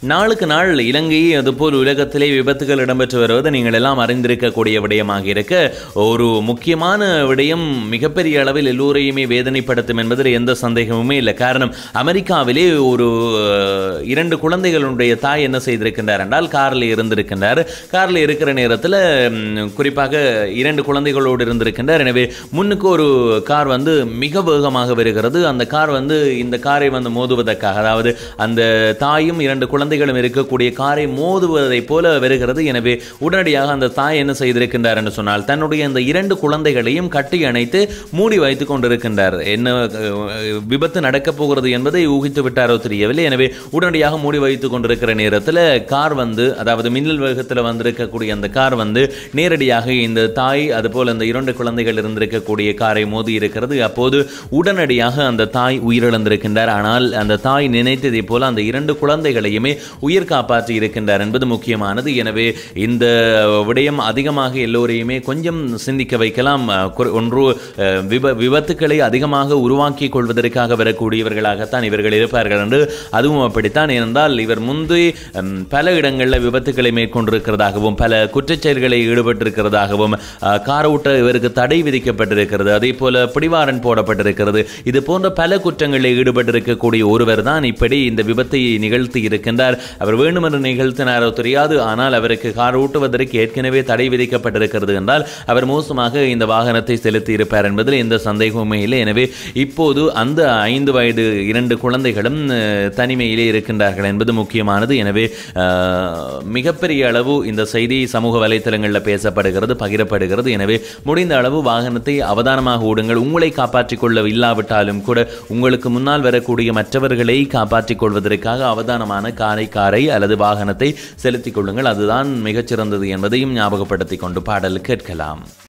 நாளுக்கு நாள் இலங்கை அதுபோல் உலகத்திலே விபத்துகள் இடம்பெற்று வருவது நீங்கள் எல்லாம் அறிந்திருக்கக்கூடிய விடயமாக இருக்க ஒரு முக்கியமான விடயம் மிகப்பெரிய அளவில் எல்லோரையுமே வேதனைப்படுத்தும் என்பதில் எந்த சந்தேகமுமே இல்லை காரணம் அமெரிக்காவிலே ஒரு அஹ், இரண்டு குழந்தைகளுடைய தாய் என்ன செய்திருக்கின்றார் என்றால் காரில் இருந்திருக்கின்றார் காரில் இருக்கிற நேரத்தில் ம், குறிப்பாக இரண்டு குழந்தைகளோடு இருந்திருக்கின்றார் எனவே முன்னுக்கு ஒரு கார் வந்து மிக வேகமாக வருகிறது அந்த கார் வந்து இந்த காரை வந்து மோதுவதற்காக அதாவது அந்த தாயும் இரண்டு குழந்தைகளும் இருக்கக்கூடிய காரை மோதுவதைப் போல வருகிறது எனவே உடனடியாக அந்த தாய் என்ன செய்திருக்கின்றார் என்று சொன்னால் தன்னுடைய அந்த இரண்டு குழந்தைகளையும் கட்டி அணைத்து மூடி வைத்துக் கொண்டிருக்கின்றார் என்ன அஹ், விபத்து நடக்கப் போகிறது என்பதை ஊகித்து விட்டாரோ தெரியவில்லை எனவே உடனடியாக மூடி வைத்துக் கொண்டிருக்கிற நேரத்தில் கார் வந்து அதாவது மின்னல் வேகத்தில் வந்திருக்கக்கூடிய அந்த கார் வந்து நேரடியாக இந்த தாய் அதுபோல் அந்த இரண்டு குழந்தைகள் இருந்திருக்கக்கூடிய காரை மோதி இருக்கிறது அப்போது உடனடியாக அந்த தாய் உயிரிழந்திருக்கின்றார் ஆனால் அந்த தாய் நினைத்ததைப் போல அந்த இரண்டு குழந்தைகளையுமே உயிர் காப்பாற்றி இருக்கின்றார் என்பது முக்கியமானது எனவே இந்த விடயம் அதிகமாக எல்லோரையுமே கொஞ்சம் சிந்திக்க வைக்கலாம் அஹ், குறி- ஒன்று அஹ், விப விபத்துக்களை அதிகமாக உருவாக்கி கொள்வதற்காக வரக்கூடியவர்களாகத்தான் இவர்கள் இருப்பார்கள் என்று அதுவும் அப்படித்தான் ஏனென்றால் இவர் முந்தி ஹம், பல இடங்களில் விபத்துக்களை மேற்கொண்டிருக்கிறதாகவும் பல குற்றச்செயல்களை ஈடுபட்டிருக்கிறதாகவும் அஹ், கார் ஓட்ட இவருக்கு தடை விதிக்கப்பட்டிருக்கிறது அதே போல பிடிவாரன் போடப்பட்டிருக்கிறது இது போன்ற பல குற்றங்களில் ஈடுபட்டிருக்கக்கூடிய ஒருவர் தான் இப்படி இந்த விபத்தை நிகழ்த்தி இருக்கின்றார் அவர் வேண்டுமென்று நிகழ்த்தினாரோ தெரியாது ஆனால் அவருக்கு கார் ஓட்டுவதற்கு ஏற்கனவே தடை விதிக்கப்பட்டிருக்கிறது என்றால் அவர் மோசமாக இந்த வாகனத்தை செலுத்தி இருப்பார் என்பதில் எந்த சந்தேகமுமே இல்லை எனவே இப்போது அந்த ஐந்து வயது இரண்டு குழந்தைகளும் அஹ், தனிமையிலே இருக்கின்றார்கள் என்பது முக்கியமானது எனவே அஹ், மிகப்பெரிய அளவு இந்த செய்தி சமூக வலைத்தளங்களில் பேசப்படுகிறது பகிரப்படுகிறது எனவே முடிந்த அளவு வாகனத்தை அவதானமாக ஓடுங்கள் உங்களை காப்பாற்றிக் கொள்ள இல்லாவிட்டாலும் கூட உங்களுக்கு முன்னால் வரக்கூடிய மற்றவர்களை காப்பாற்றிக் கொள்வதற்காக அவதானமான காரை காரை அல்லது வாகனத்தை செலுத்திக் கொள்ளுங்கள் அதுதான் மிகச்சிறந்தது என்பதையும் ஞாபகப்படுத்திக் கொண்டு பாடல் கேட்கலாம்